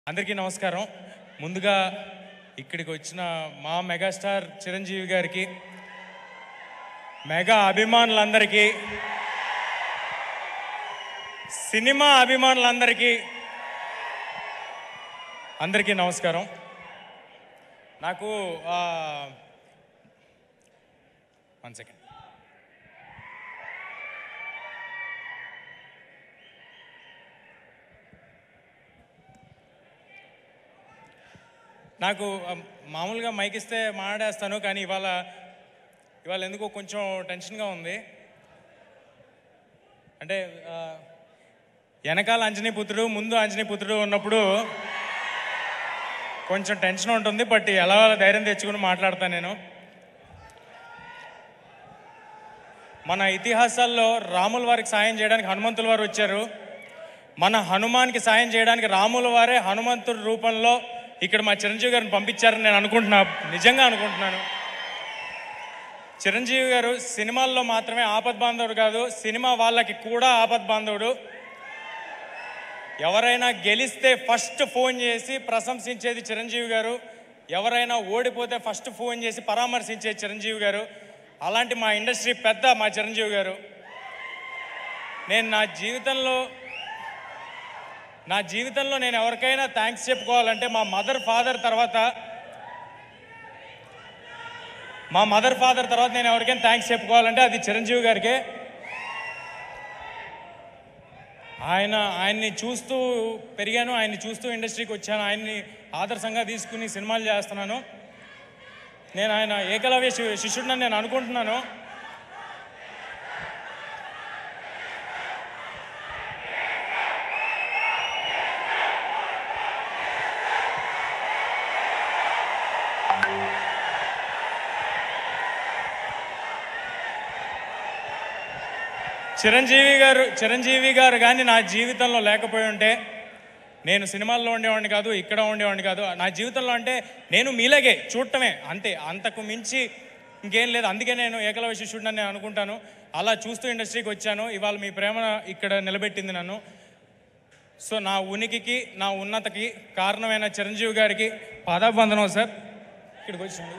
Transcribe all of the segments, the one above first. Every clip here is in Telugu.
అందరికీ నమస్కారం ముందుగా ఇక్కడికి వచ్చిన మా మెగాస్టార్ చిరంజీవి గారికి మెగా అభిమానులందరికీ సినిమా అభిమానులందరికీ అందరికీ నమస్కారం నాకు వన్ సెకండ్ నాకు ఆ, మామూలుగా మైక్ ఇస్తే మాట్లాడేస్తాను కానీ ఇవాళ ఇవాళ ఎందుకో కొంచెం టెన్షన్గా ఉంది అంటే ఆ, వెనకాల అంజనీ పుత్రుడు ముందు అంజనీ పుత్రుడు ఉన్నప్పుడు కొంచెం టెన్షన్ ఉంటుంది బట్ ఎలా ధైర్యం తెచ్చుకుని మాట్లాడతాను నేను మన ఇతిహాసాల్లో రాముల వారికి సాయం చేయడానికి హనుమంతుల వారు వచ్చారు మన హనుమాన్కి సాయం చేయడానికి రాముల వారే హనుమంతుడి రూపంలో ఇక్కడ మా చిరంజీవి గారిని పంపించారని నేను అనుకుంటున్నా నిజంగా అనుకుంటున్నాను చిరంజీవి గారు సినిమాల్లో మాత్రమే ఆపద్ బాంధవుడు కాదు సినిమా వాళ్ళకి కూడా ఆపద్ బాంధవుడు ఎవరైనా గెలిస్తే ఫస్ట్ ఫోన్ చేసి ప్రశంసించేది చిరంజీవి గారు ఎవరైనా ఓడిపోతే ఫస్ట్ ఫోన్ చేసి పరామర్శించేది చిరంజీవి గారు అలాంటి మా ఇండస్ట్రీ పెద్ద మా చిరంజీవి గారు నేను నా జీవితంలో నా జీవితంలో నేను ఎవరికైనా థ్యాంక్స్ చెప్పుకోవాలంటే మా మదర్ ఫాదర్ తర్వాత మా మదర్ ఫాదర్ తర్వాత నేను ఎవరికైనా థ్యాంక్స్ చెప్పుకోవాలంటే అది చిరంజీవి గారికే ఆయన ఆయన్ని చూస్తూ పెరిగాను ఆయన్ని చూస్తూ ఇండస్ట్రీకి వచ్చాను ఆయన్ని ఆదర్శంగా తీసుకుని సినిమాలు చేస్తున్నాను నేను ఆయన ఏకలవ్య శి- శిష్యుడినని నేను అనుకుంటున్నాను చిరంజీవి గారు చిరంజీవి గారు కానీ నా జీవితంలో లేకపోయి ఉంటే నేను సినిమాల్లో ఉండేవాడిని కాదు ఇక్కడ ఉండేవాడిని కాదు నా జీవితంలో అంటే నేను మీలాగే చూడటమే అంతే అంతకు మించి ఇంకేం లేదు అందుకే నేను ఏకలవ్య శిష్యుడిని నేను అనుకుంటాను అలా చూస్తూ ఇండస్ట్రీకి వచ్చాను ఇవాళ మీ ప్రేమ ఇక్కడ నిలబెట్టింది నన్ను సో నా ఉనికికి నా ఉన్నతకి కారణమైన చిరంజీవి గారికి పాదాబంధనం సార్ ఇక్కడికి వచ్చింది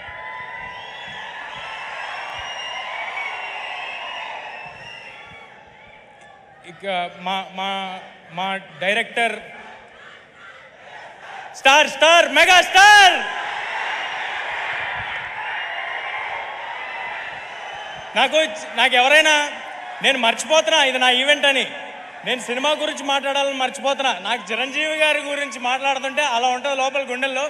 ఇక మా మా మా director star star mega star నాకు నాకు ఎవరైనా నేను మర్చిపోతున్నా ఇది నా ఈవెంట్ అని నేను సినిమా గురించి మాట్లాడాలని మర్చిపోతున్నా నాకు చిరంజీవి గారి గురించి మాట్లాడుతుంటే అలా ఉంటుంది లోపల గుండెల్లో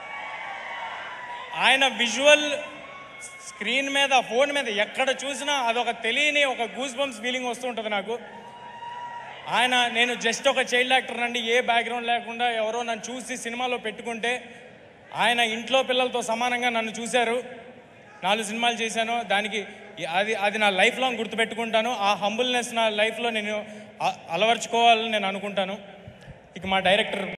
ఆయన విజువల్ స్క్రీన్ మీద ఫోన్ మీద ఎక్కడ చూసినా అదొక తెలియని ఒక గూస్ బంప్స్ ఫీలింగ్ వస్తూ ఉంటుంది నాకు ఆయన నేను జస్ట్ ఒక చైల్డ్ యాక్టర్ అండి ఏ బ్యాక్గ్రౌండ్ లేకుండా ఎవరో నన్ను చూసి సినిమాలో పెట్టుకుంటే ఆయన ఇంట్లో పిల్లలతో సమానంగా నన్ను చూశారు నాలుగు సినిమాలు చేశాను దానికి ఈ- అది అది నా లైఫ్ లాంగ్ గుర్తుపెట్టుకుంటాను ఆ హంబుల్నెస్ నా లైఫ్లో నేను అ- అలవర్చుకోవాలని నేను అనుకుంటాను ఇక మా డైరెక్టర్